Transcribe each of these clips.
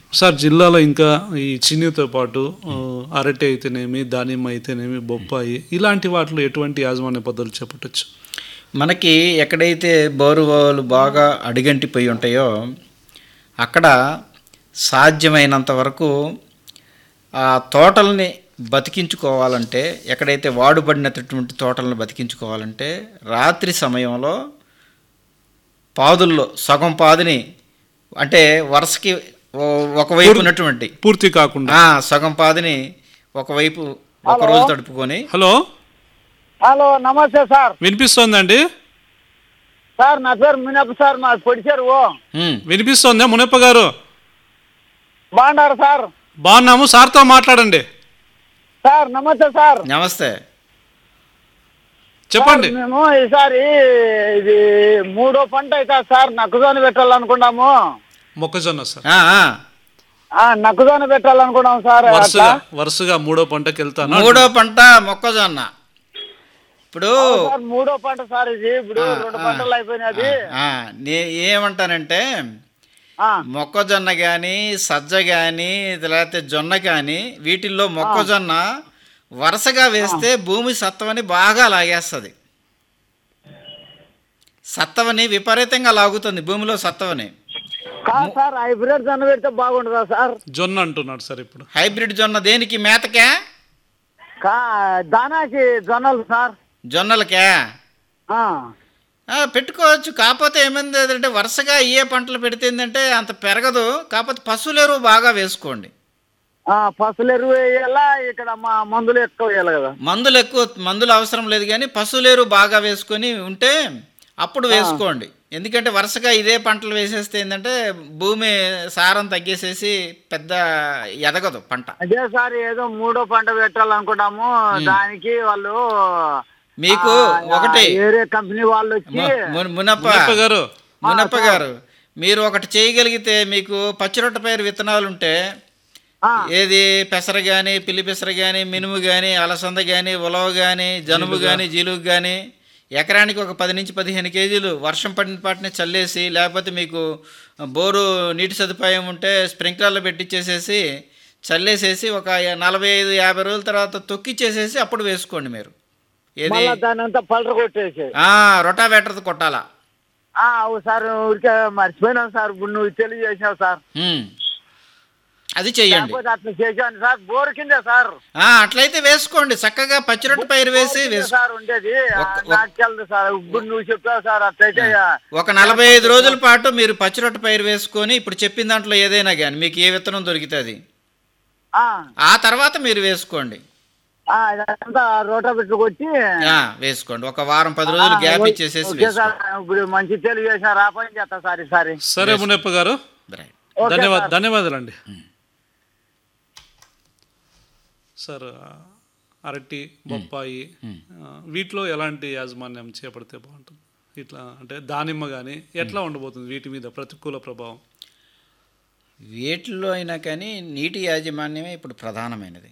Sir జిల్లాలో ఇంకా ఈ చిన్నితో పాటు ఆ, అరటి అయితేనేమి దానిమ్మ అయితేనేమి బొప్పాయి ఇలాంటి వాటిలో ఎటువంటి యాజమాన్య పద్ధతులు చేపట్టచ్చు మనకి ఎక్కడైతే బోరువాలు బాగా అడిగంటిపోయి ఉంటాయో అక్కడ సాధ్యమైనంత వరకు ఆ తోటల్ని బతికించుకోవాలంటే ఎక్కడైతే వాడుబడినటువంటి తోటలను బతికించుకోవాలంటే రాత్రి సమయంలో పాదుల్లో సగం పాదుని అంటే వరుసకి ఓ- ఒకవైపు ఉన్నటువంటి పూర్తి కాకుండా ఆ, సగం పాదుని ఒకవైపు ఒక రోజు తడుపుకొని హలో హలో నమస్తే సార్ వినిపిస్తోందండి సార్ నా పేరు మినప్ప సార్ మా పొడిచారు ఓ ఉమ్, వినిపిస్తోందా మునప్ప గారు బాగున్నారు సార్ బాగున్నాము సార్తో మాట్లాడండి సార్ నమస్తే సార్ నమస్తే చెప్పండి సార్, మేము ఈసారి ఇది మూడో పంట అవుతుంది సార్ నక్కజొన్న పెట్టాలనుకున్నాము మొక్కజొన్న సార్ ఆ, ఆ. ఆ నక్కజొన్న పెట్టాలనుకున్నాం సార్ వరుసగా అట్లా వరుసగా మూడో పంటకి వెళ్తాను మూడో పంట మొక్కజొన్న ఇప్పుడు సార్ మూడో పంట సార్ ఇది ఇప్పుడు ఆ, రెండు ఆ, పంటలు అయిపోయినది ఆ, నే ఏమంటానంటే ఆ, మొక్కజొన్న కానీ సజ్జ కానీ లేకపోతే జొన్న కానీ వీటిల్లో మొక్కజొన్న వరుసగా వేస్తే భూమి సత్వని బాగా లాగేస్తుంది సత్తవని విపరీతంగా లాగుతుంది భూమిలో సత్తవని కాదు సార్ హైబ్రిడ్ జొన్న పెడితే బాగుంటుందా సార్ జొన్న అంటున్నాడు సార్ ఇప్పుడు హైబ్రిడ్ జొన్న దేనికి మేతకే కా దానాకి జొన్నలు సార్ జొన్నలకే ఆ, ఆ, పెట్టుకోవచ్చు కాకపోతే ఏమైంది అంటే వరుసగా ఏ పంటలు పెడితే ఏంటంటే అంత పెరగదు కాకపోతే పశువుల ఎరువు బాగా వేసుకోండి ఆ, పసులు ఎరువు వేయాలా ఇక్కడ మా మందులు ఎక్కువ వేయాలి కదా మందులు ఎక్కువ మందులు అవసరం లేదు కానీ పశువుల ఎరువు బాగా వేసుకొని ఉంటే అప్పుడు వేసుకోండి ఎందుకంటే వరుసగా ఇదే పంటలు వేసేస్తే ఏంటంటే భూమి సారం తగ్గేసేసి పెద్ద ఎదగదు పంట అదే సార్ ఏదో మూడో పంట పెట్టాలనుకున్నాము దానికి వాళ్ళు మీకు ఆ, ఒకటి వేరే కంపెనీ వాళ్ళు వచ్చి ము- ము- మునప్ప మునప్ప గారు మునప్ప గారు మీరు ఒకటి చేయగలిగితే మీకు పచ్చిరొట్ట పైరు విత్తనాలు ఉంటే ఆ, ఏది పెసర కానీ పిల్లి పెసర కానీ మినుము కానీ అలసంద కానీ ఉలవ కానీ జనుము కానీ జీలుగు కానీ ఎకరానికి ఒక పది నుంచి పదిహేను కేజీలు వర్షం పడిన పాటిని చల్లేసి లేకపోతే మీకు బోరు నీటి సదుపాయం ఉంటే స్ప్రింక్లర్లు పెట్టించేసేసి చల్లేసేసి ఒక నలభై ఐదు యాభై రోజుల తర్వాత తొక్కిచ్చేసేసి అప్పుడు వేసుకోండి మీరు ఏది మళ్ళా దాని అంతా పల్టర్ కొట్టేసి ఆ, రొటావేటర్తో కొట్టాలా ఆ, అవు సార్ ఊరికే మర్చిపోయినాం సార్ ఇప్పుడు నువ్వు తెలియజేసినావు సార్ ఉమ్. అది చెయ్యండి లేకపోతే అట్లా చేశాను సార్ బోర్ కిందే సార్ ఆ, అట్లయితే వేసుకోండి చక్కగా పచ్చిరొట్ట పైరు వేసి కిందే వేసుకో సార్ ఉండేది ఆ, ఒక్క- ఒక్క- నాకు తెలియదు సార్ ఇప్పుడు నువ్వు చెప్పావు సార్ అట్లయితే ఒక నలభై ఐదు రోజుల పాటు మీరు పచ్చిరొట్ట పైరు వేసుకొని ఇప్పుడు చెప్పిన దాంట్లో ఏదైనా కానీ మీకు ఏ విత్తనం దొరుకుతుంది ఆ, ఆ తర్వాత మీరు వేసుకోండి ఆ, ఇదంతా రోటా పెట్టి కొట్టి ఆ, వేసుకోండి ఒక వారం పది రోజులు ఆ, గ్యాప్ ఓకే ఇచ్చేసేసి ఓకే సార్ వేసుకోండి ఇప్పుడు మంచి తెలియజేసిన ఆ పని చేస్తా సార్ ఈసారి సరే మునప్ప గారు రైట్. ఓకే ధన్యవాద సార్. ధన్యవాదాలండి సార్ ఆ, అరటి బొప్పాయి ఆ, వీటిలో ఎలాంటి యాజమాన్యం చేపడితే బాగుంటుంది ఇట్లా అంటే దానిమ్మ కానీ ఎట్లా ఉండబోతుంది వీటి మీద ప్రతికూల ప్రభావం వేటిల్లో అయినా కానీ నీటి యాజమాన్యమే ఇప్పుడు ప్రధానమైనది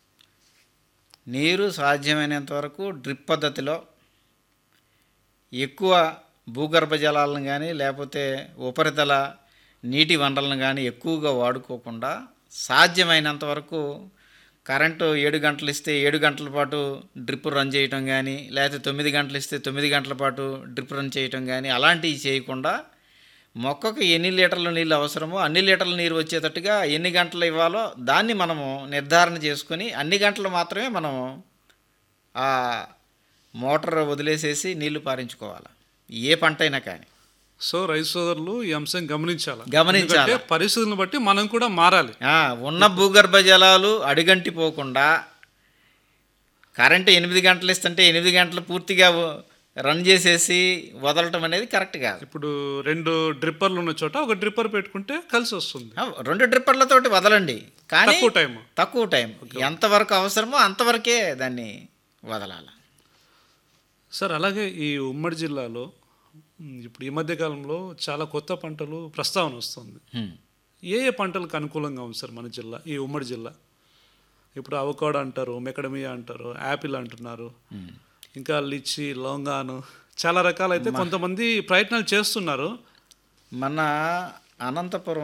నీరు సాధ్యమైనంత వరకు డ్రిప్ పద్ధతిలో ఎక్కువ భూగర్భ జలాలను కానీ లేకపోతే ఉపరితల నీటి వనరులను కానీ ఎక్కువగా వాడుకోకుండా సాధ్యమైనంత వరకు కరెంటు ఏడు గంటలు ఇస్తే ఏడు గంటల పాటు డ్రిప్ రన్ చేయటం కానీ లేకపోతే తొమ్మిది గంటలు ఇస్తే తొమ్మిది గంటల పాటు డ్రిప్ రన్ చేయటం కానీ అలాంటివి చేయకుండా మొక్కకు ఎన్ని లీటర్ల నీళ్ళు అవసరమో అన్ని లీటర్ల నీరు వచ్చేటట్టుగా ఎన్ని గంటలు ఇవ్వాలో దాన్ని మనము నిర్ధారణ చేసుకొని అన్ని గంటలు మాత్రమే మనము ఆ మోటార్ వదిలేసేసి నీళ్లు పారించుకోవాలి ఏ పంట అయినా కానీ సో రైతు సోదరులు ఈ అంశం గమనించాలి గమనించాలి. ఎందుకంటే పరిస్థితులను బట్టి మనం కూడా మారాలి ఆ, ఉన్న భూగర్భ జలాలు అడుగంటిపోకుండా కరెంటు ఎనిమిది గంటలు ఇస్తుంటే ఎనిమిది గంటలు పూర్తిగా రన్ చేసేసి వదలటం అనేది కరెక్ట్ కాదు ఇప్పుడు రెండు డ్రిప్పర్లు ఉన్న చోట ఒక డ్రిప్పర్ పెట్టుకుంటే కలిసి వస్తుంది ఆ, రెండు డ్రిప్పర్లతోటి వదలండి కానీ తక్కువ టైం తక్కువ టైం ఎంతవరకు అవసరమో అంతవరకే దాన్ని వదలాలి సార్ అలాగే ఈ ఉమ్మడి జిల్లాలో ఉమ్, ఇప్పుడు ఈ మధ్య కాలంలో చాలా కొత్త పంటలు ప్రస్తావన వస్తుంది హ్మ్. ఏ ఏ పంటలకు అనుకూలంగా ఉంది సార్ మన జిల్లా ఈ ఉమ్మడి జిల్లా ఇప్పుడు అవకాడో అంటారు మెకడమియా అంటారు యాపిల్ అంటున్నారు ఇంకా లిచ్చి లవంగాను చాలా రకాలైతే కొంతమంది ప్రయత్నాలు చేస్తున్నారు మన అనంతపురం